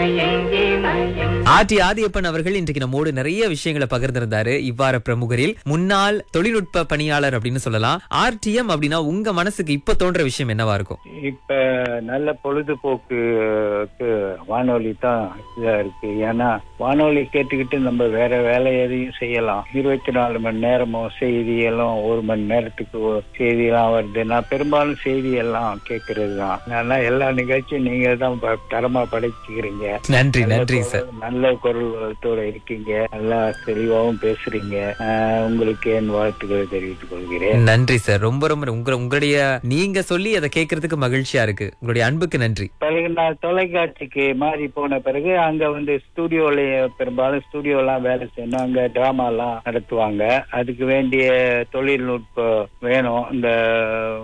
RT Adhiyappan அவர்கள் இன்றைக்கு நம்மோடு நிறைய விஷயங்களை பகிர்ந்திருந்தாரு இவ்வாறு பிரமுகரில் முன்னாள் தொழில்நுட்ப பணியாளர் அப்படின்னு சொல்லலாம் ஆர்டிஎம் அப்படின்னா உங்க மனசுக்கு இப்ப தோன்ற விஷயம் என்னவா இருக்கும் இப்ப நல்ல பொழுதுபோக்குக்கு வானொலி தான் இதா இருக்கு ஏன்னா வானொலி கேட்டுக்கிட்டு நம்ம வேற வேலை எதையும் செய்யலாம் இருபத்தி நாலு மணி நேரமும் செய்தி எல்லாம் ஒரு மணி நேரத்துக்கு ஒரு செய்தி எல்லாம் வருது நான் பெரும்பாலும் செய்தி எல்லாம் கேட்கறது தான் நல்லா எல்லா நிகழ்ச்சியும் நீங்க தான் ப- தரமா படைச்சுக்கிறீங்க நன்றி நன்றி சார் நல்ல குரல் வளத்தோட இருக்கீங்க நல்லா தெளிவாகவும் பேசுறீங்க ஆஹ் உங்களுக்கு என் வாழ்த்துக்களை தெரிவித்துக் கொள்கிறேன் நன்றி சார் ரொம்ப ரொம்ப உங்க உங்களுடைய நீங்க சொல்லி அதை கேட்கறதுக்கு மகிழ்ச்சியா இருக்கு உங்களுடைய அன்புக்கு நன்றி பிறகு நான் தொலைக்காட்சிக்கு மாறி போன பிறகு அங்க வந்து ஸ்டூடியோல பெரும்பாலும் ஸ்டூடியோலாம் வேலை செய்யணும் அங்க டிராமா எல்லாம் நடத்துவாங்க அதுக்கு வேண்டிய தொழில்நுட்பம் வேணும் இந்த